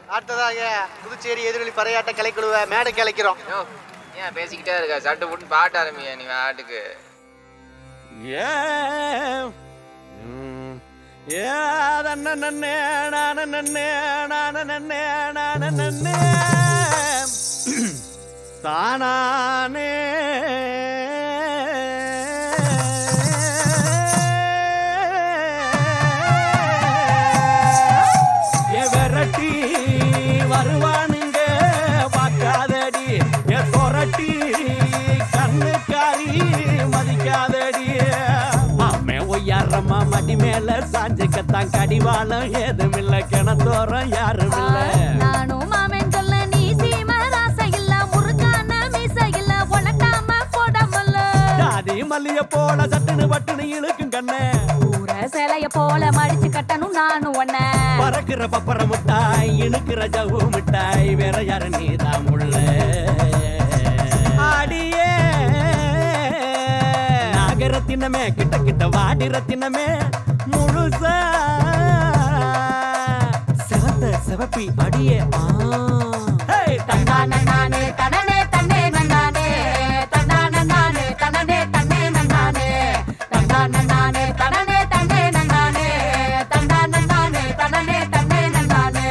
அடுத்ததாக புதுச்சேரி எதிரொலி பறையாட்ட கலைக்குழுவை மேடைக்கு அழைக்கிறோம் யோ ஏன் பேசிக்கிட்டே இருக்க சட்டு புட்டு பாட்டு ஆரம்பியா நீ ஆட்டுக்கு தானானே ஏ விரட்டி வருவானுங்க பார்க்காதடி ஏ சொரட்டி கண்ணுக்காரி மதிக்காதடி மாமே ஒய்யாரம்மா மடி மேல சாஞ்சுக்கத்தான் கடிவாளம் ஏதுமில்ல கிணத்தோரம் யாரும் இல்ல நானும் மாமன் சொல்ல நீ சீம ராசை இல்ல முருகான மீச இல்ல உலட்டாம போடாமல்ல ஜாதி மல்லிய போல சட்டுன்னு பட்டுன்னு இழுக்கும் கண்ணே ஊர சிலைய போல மடிச்சு கட்டணும் நானும் ஒன்ன பறக்கிற பப்பர மிட்டாய் இழுக்கிற ஜவு மிட்டாய் வேற யாரு நீதான் முள்ள ஆடியே நாகரத்தினமே கிட்ட கிட்ட வாடி ரத்தினமே முழுசா சிவத்த சிவப்பி அடியே ஆ ஹேய், தன்னானே நானே தனனே தன்னே நன்னானே தன்னானே நானே தனனே தன்னே நன்னானே தன்னானே நானே தனனே தன்னே நன்னானே தன்னானே நானே தனனே தன்னே நன்னானே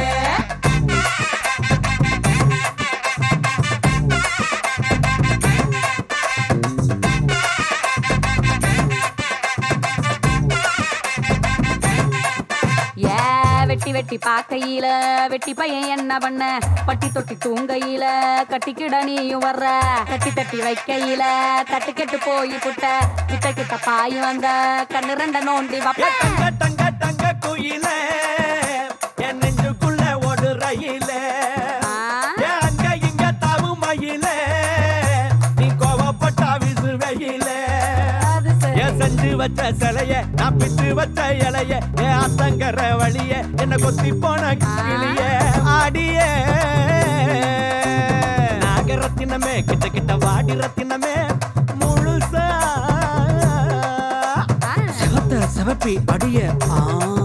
ஏ வெட்டி வெட்டி பாக்கையில வெட்டி பையன் என்ன பண்ண பட்டி தொட்டி தூங்கையில கட்டிக்கிட நீயும் வர்ற கட்டி தட்டி வைக்கையில தட்டு கெட்டு போய் புட்ட கிட்ட கிட்ட பாய் வந்த கண்ணு ரெண்ட நோண்டி ஏ வப்ப தங்க தங்க தங்க குயில என் நெஞ்சுக்குள்ள ஒரு ரயில ஆ? ஏ அங்க இங்க தாவு மயில நீ கோவப்பட்டா விசு வெயில அது சரி. ஏன் செஞ்சு வச்ச சிலைய நான் பிச்சு வச்ச இலைய ஏன் அத்தங்கர வழிய என்ன கொத்தி போன கிளிய ஆடிய நாகரத்தினமே கிட்ட கிட்ட வாடி ரத்தினமே முழுசா ஆ. சிவத்த சிவப்பி அடிய ஆ